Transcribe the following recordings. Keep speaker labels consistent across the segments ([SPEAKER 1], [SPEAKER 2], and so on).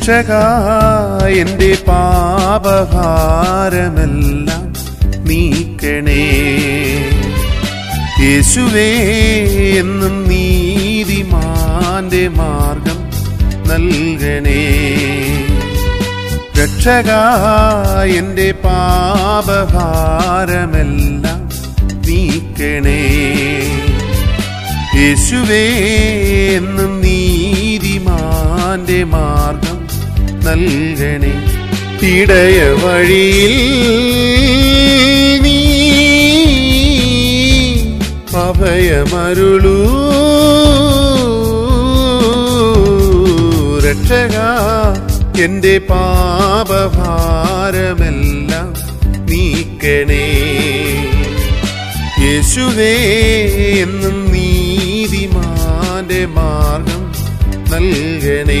[SPEAKER 1] രക്ഷക എന്റെ പാപഭാരമെല്ലാം നീക്കണേ യേശുവേ എന്നും നീതിമാന്റെ മാർഗം നൽകണേ രക്ഷക എന്റെ പാപഭാരമെല്ലാം നീക്കണേ യേശുവേ എന്നും നീതിമാന്റെ മാർഗം നൽകണേ ഇടയ വഴിയിൽ നീ അഭയമരുളൂ രക്ഷക എന്റെ പാപഭാരമെല്ലാം നീക്കണേ യേശുവേ എന്നും നീതിമാന്റെ മാർഗം നൽകണേ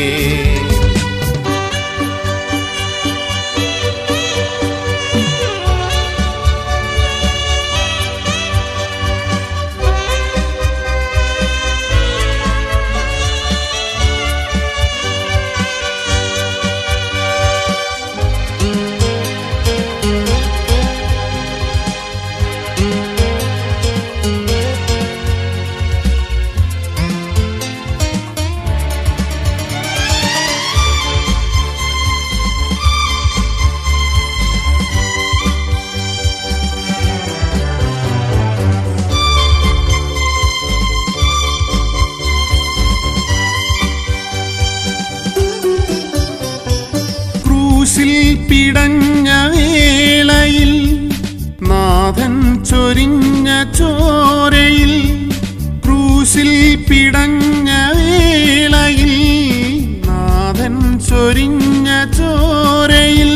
[SPEAKER 1] ക്രൂശിൽ പിടഞ്ഞ വേളയിൽ നാഥൻ ചൊരിഞ്ഞ ചോരയിൽ ക്രൂശിൽ പിടഞ്ഞ വേളയിൽ നാഥൻ ചൊരിഞ്ഞ ചോരയിൽ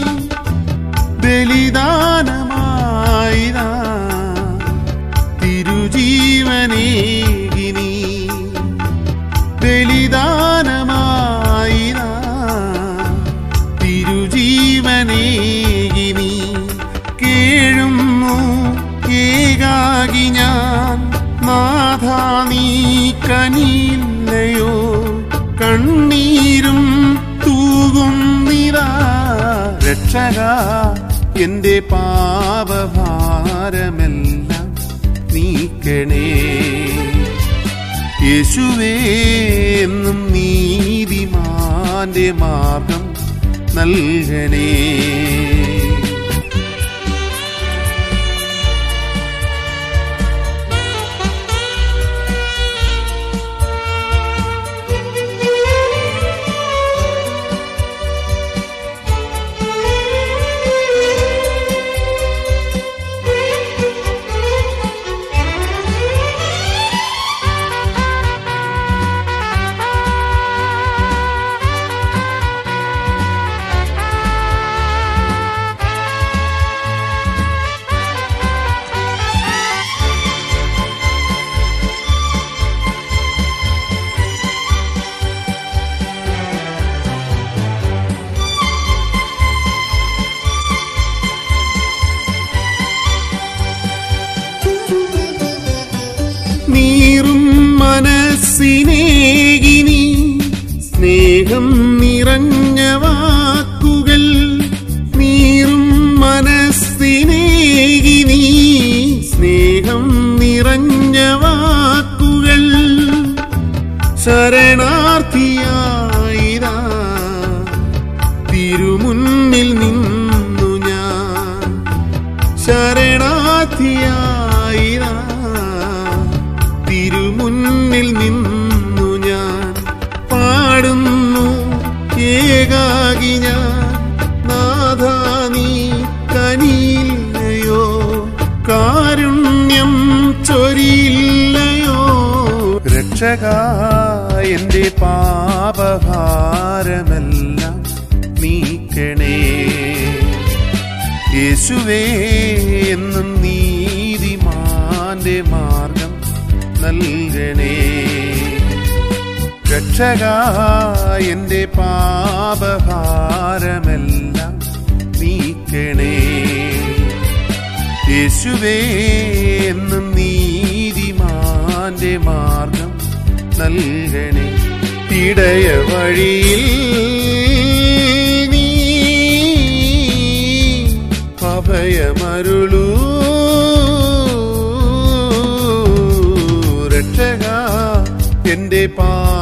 [SPEAKER 1] ബലിദാനമായിതാ തിരുജീവനേകിനി ബലിദാനമായിതാ തിരുജീവനേകിനി കേഴുന്നു ഏകാകി ഞാൻ നാഥാ നീ കനില്ലയോ കണ്ണീരും തൂകുന്നിതാ രക്ഷക എന്റെ പാപഭാരമെല്ലാം നീക്കണേ യേശുവേ എന്നും നീതിമാന്റെ മാർഗം നൽകണേ നീറും മനസ്സിനേകിനി സ്നേഹം നിറഞ്ഞ വാക്കുകൾ നീറും മനസ്സിനേകിനി സ്നേഹം നിറഞ്ഞ വാക്കുകൾ ശരണാർത്ഥിയായിരാ തിരുമുന്നിൽ നിന്നു ഞാൻ ശരണാർത്ഥിയായിരാ തിരുമുന്നിൽ നിന്നു ഞാൻ പാടുന്നു ഏകാകി ഞാൻ നാഥാ നീ കനിയില്ലയോ കാരുണ്യം ചൊരിയില്ലയോ രക്ഷക എന്റെ പാപഭാരമെല്ലാം നീക്കണേ യേശുവേ എന്നും നീതിമാന്റെ മാർഗം നൽകണേ രക്ഷക എന്റെ പാപഭാരമെല്ലാം നീക്കണേ യേശുവേ എന്നും നീതിമാന്റെ മാർഗം നൽകണേ ഇടയ വഴിയിൽ നീ അഭയമരുളൂ രക്ഷക എന്റെ പാ